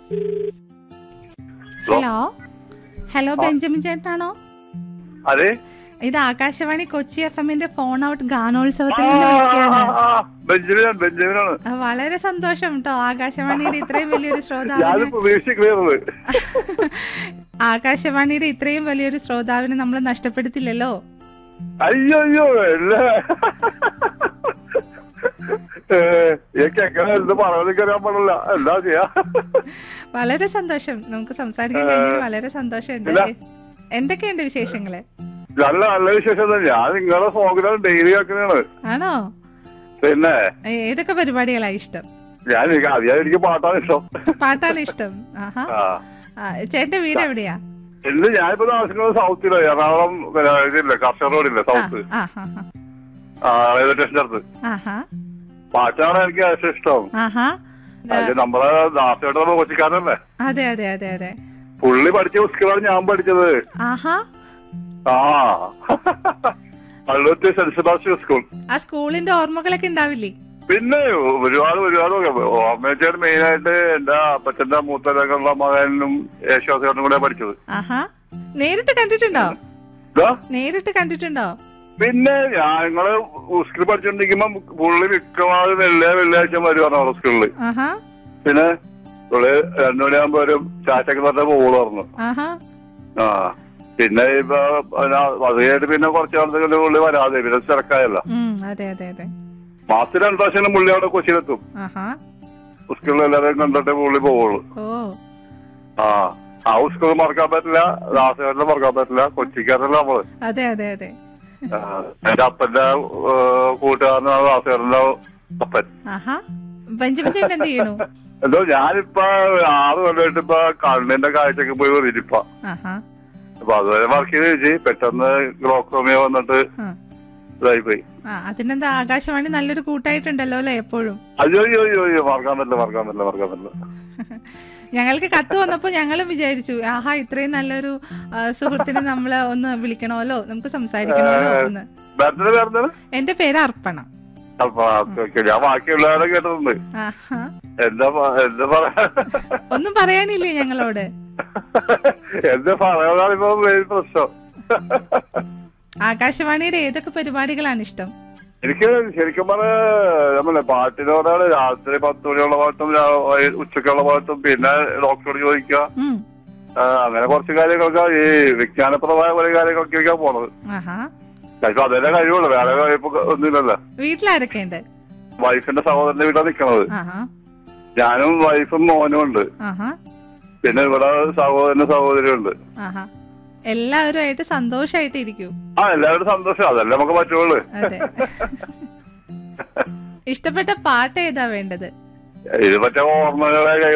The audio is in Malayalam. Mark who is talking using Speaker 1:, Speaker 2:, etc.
Speaker 1: ഹലോ ഹലോ ബെഞ്ചമിൻ ചേട്ടനാണോ
Speaker 2: അതെ
Speaker 1: ഇത് ആകാശവാണി കൊച്ചി എഫ് എമ്മിന്റെ ഫോൺ ഔട്ട്
Speaker 2: ആ,
Speaker 1: ഗാനോത്സവത്തിൽ
Speaker 2: ആ,
Speaker 1: നിന്ന് വിളിക്കുകയാണ്
Speaker 2: ആ, ആ, ബെഞ്ചമിനാണ് ബെഞ്ചമിനാണ്
Speaker 1: ആ, വളരെ സന്തോഷം കേട്ടോ ആകാശവാണിയുടെ ഇത്രയും വലിയൊരു
Speaker 2: ഞാൻ
Speaker 1: ശ്രോതാവിന്
Speaker 2: പ്രതീക്ഷിക്കുന്നത്
Speaker 1: ആകാശവാണിയുടെ ഇത്രയും വലിയൊരു ശ്രോതാവിനെ നമ്മൾ നഷ്ടപ്പെടുത്തില്ലല്ലോ
Speaker 2: അയ്യോ അയ്യോ അല്ല എനിക്ക് എങ്ങനെ എന്ത് പറയുന്നത് അറിയാൻ പാടില്ല എന്താ ചെയ്യാ
Speaker 1: വളരെ സന്തോഷം നമുക്ക് സംസാരിക്കാൻ കഴിഞ്ഞാൽ വളരെ സന്തോഷമുണ്ട്
Speaker 2: ഇല്ല.
Speaker 1: എന്തൊക്കെയുണ്ട് വിശേഷങ്ങള്
Speaker 2: നല്ല നല്ല വിശേഷം തന്നെ ഞാൻ നിങ്ങളുടെ പ്രോഗ്രാം ഡെയിലി കേൾക്കുന്നതാണ്
Speaker 1: ആണോ
Speaker 2: പിന്നെ
Speaker 1: ഏ- ഏതൊക്കെ പരിപാടികളാ ഇഷ്ടം
Speaker 2: ഞാൻ എനിക്ക് ആദ്യം എനിക്ക് പാട്ടാണ് ഇഷ്ടം
Speaker 1: പാട്ടാണ് ഇഷ്ടം ആഹാ
Speaker 2: ആ
Speaker 1: ആ, ചേട്ടന്റെ വീട് എവിടെയാ
Speaker 2: എന്ത് ഞാനിപ്പോ താമസിക്കുന്നത് സൗത്തില് എറണാകുളം പിന്നെ ഇതില്ലേ കർഷക റോഡില്ലേ
Speaker 1: ആ,
Speaker 2: സൗത്ത്
Speaker 1: ആ, ആ, ആ.
Speaker 2: ആ റെയിൽവേ സ്റ്റേഷന്റെ അടുത്ത്
Speaker 1: ആഹാ
Speaker 2: പാട്ടാണ് എനിക്ക് ഏറ്റവും ഇഷ്ടം
Speaker 1: ആഹാ
Speaker 2: അത് നമ്മുടെ ദാസേട്ട കൊച്ചിക്കാരനല്ലേ
Speaker 1: അതെ അതെ അതെ അതെ
Speaker 2: പുള്ളി പഠിച്ച സ്കൂളാണ് ഞാൻ പഠിച്ചത്
Speaker 1: ആഹാ
Speaker 2: ആ പള്ളുത്തി സെന്റ് സെബാസ്റ്റ്യൻ സ്കൂൾ
Speaker 1: ആ സ്കൂളിന്റെ ഓർമ്മകളൊക്കെ ഉണ്ടാവില്ലേ
Speaker 2: പിന്നെ ഒരുപാട് ഒരുപാട് ഓർമ്മച്ചാൽ മെയിൻ ആയിട്ട് എന്റെ അപ്പച്ചന്റെ മൂത്തരകളുടെ മകനും യേശുവാസിയോടും കൂടെ പഠിച്ചത്
Speaker 1: ആഹാ നേരിട്ട് കണ്ടിട്ടുണ്ടോ
Speaker 2: ഇതാ
Speaker 1: നേരിട്ട് കണ്ടിട്ടുണ്ടോ
Speaker 2: പിന്നെ ഞങ്ങള് സ്കൂളിൽ പഠിച്ചോണ്ടിരിക്കുമ്പോ പുള്ളി മിക്കവാറും വെള്ളിയ വെള്ളിയാഴ്ച വരുവാണ് അവിടെ സ്കൂളില്
Speaker 1: ആഹാ
Speaker 2: പിന്നെ പുള്ളി രണ്ടു മണിയാകുമ്പോ ഒരു ചാറ്റൊക്കെ പറഞ്ഞ പോള് പറഞ്ഞു
Speaker 1: ആഹാ
Speaker 2: ആ പിന്നെ ഇപ്പൊ അതായിട്ട് പിന്നെ കുറച്ച് കാലത്തേക്ക് പുള്ളി വരാതെ പിന്നെ തിരക്കായല്ല
Speaker 1: ഉം അതെ അതെ അതെ
Speaker 2: മാസത്തിൽ രണ്ടു പ്രാവശ്യം പുള്ളി അവിടെ കൊച്ചിയിലെത്തും
Speaker 1: ആഹാ
Speaker 2: സ്കൂളിൽ എല്ലാവരെയും കണ്ടിട്ട് പുള്ളി പോവുള്ളൂ
Speaker 1: ഓ
Speaker 2: ആ ആ സ്കൂൾ മറക്കാൻ പറ്റില്ല ദാസേട്ടനെ മറക്കാൻ പറ്റില്ല കൊച്ചിക്കാരല്ല നമ്മള്
Speaker 1: അതെ അതെ അതെ
Speaker 2: ആ, എന്റെ അപ്പന്റെ ഏഹ്, കൂട്ടുകാരനാണ് ദാസേട്ടന്റെ അപ്പൻ
Speaker 1: ആഹാ ബെഞ്ചമിൻ ചേട്ടൻ എന്ത് ചെയ്യണു
Speaker 2: എന്തോ ഞാനിപ്പോ ആറ് കൊല്ലമായിട്ട് ഇപ്പൊ കണ്ണിന്റെ കാഴ്ചക്ക് പോയി വന്നിരിപ്പ
Speaker 1: ആഹാ
Speaker 2: അപ്പൊ അതുവരെ വർക്ക് ചെയ്ത് ചേച്ചി പെട്ടെന്ന് ഗ്ലോക്കോമിയ വന്നിട്ട്
Speaker 1: ആ.
Speaker 2: ഇതായി പോയി
Speaker 1: ആ അതിനെന്താ ആകാശവാണി നല്ലൊരു കൂട്ടായിട്ടുണ്ടല്ലോ അല്ലെ എപ്പോഴും
Speaker 2: അയ്യോ അയ്യോ അയ്യോ അയ്യോ മറക്കാൻ പറ്റില്ല മറക്കാൻ പറ്റില്ല മറക്കാൻ പറ്റില്ല
Speaker 1: ഞങ്ങൾക്ക് കത്ത് വന്നപ്പോ ഞങ്ങളും വിചാരിച്ചു ആഹാ ഇത്രയും നല്ലൊരു ആ, സുഹൃത്തിനെ നമ്മള് ഒന്ന് വിളിക്കണമല്ലോ നമുക്ക് സംസാരിക്കണമല്ലോ എന്ന്
Speaker 2: ബർത്ത്ഡേ പേരെന്താണ്
Speaker 1: എന്റെ പേര് അർപ്പണം
Speaker 2: അപ്പൊ ഓക്കെ ഓക്കെ ഞാൻ ബാക്കിയുള്ളവരെ കേട്ടിട്ടുണ്ട്
Speaker 1: ആഹാ
Speaker 2: എന്താ പ- എന്താ പറയാ
Speaker 1: ഒന്നും പറയാനില്ലേ ഞങ്ങളോട്
Speaker 2: എന്താ പറയാനാണ് ഇപ്പൊ മെയിൻ പ്രശ്നം
Speaker 1: ആകാശവാണിയുടെ ഏതൊക്കെ പരിപാടികളാണ് ഇഷ്ടം
Speaker 2: എനിക്ക് ശരിക്കും പറഞ്ഞ നമ്മളെ പാട്ടിനോടാണ് രാത്രി പത്ത് മണിയുള്ള പാട്ടും രാ- വൈ- ഉച്ചക്കുള്ള പാട്ടും പിന്നെ ഡോക്ടറോട് ചോദിക്കുക
Speaker 1: ഉം
Speaker 2: ആ, അങ്ങനെ കുറച്ച് കാര്യങ്ങളൊക്കെ ഈ വിജ്ഞാനപ്രദമായ കുറെ കാര്യങ്ങളൊക്കെയൊക്കെയാ പോണത്
Speaker 1: ആഹാ
Speaker 2: ചിലപ്പോ അതല്ലേ കഴിവുള്ളൂ വേറെ കഴിപ്പ് ഒന്നുമില്ലല്ലോ
Speaker 1: വീട്ടിലാരൊക്കെ ഉണ്ട്
Speaker 2: വൈഫിന്റെ സഹോദരന്റെ വീട്ടിലാണ് നിൽക്കണത്
Speaker 1: ആഹാ
Speaker 2: ഞാനും വൈഫും മോനും ഉണ്ട്
Speaker 1: ആഹാ
Speaker 2: പിന്നെ ഇവിടെ സഹോദരനും സഹോദരിയും ഉണ്ട്
Speaker 1: ആഹാ എല്ലാവരുമായിട്ട് സന്തോഷായിട്ട് ഇരിക്കൂ
Speaker 2: ആ എല്ലാവരും സന്തോഷം അതല്ലേ നമുക്ക് പറ്റുള്ളൂ
Speaker 1: അതെ ഇഷ്ടപ്പെട്ട പാട്ട് ഏതാ വേണ്ടത്
Speaker 2: ഇത് മറ്റേ ഓർമ്മകളെ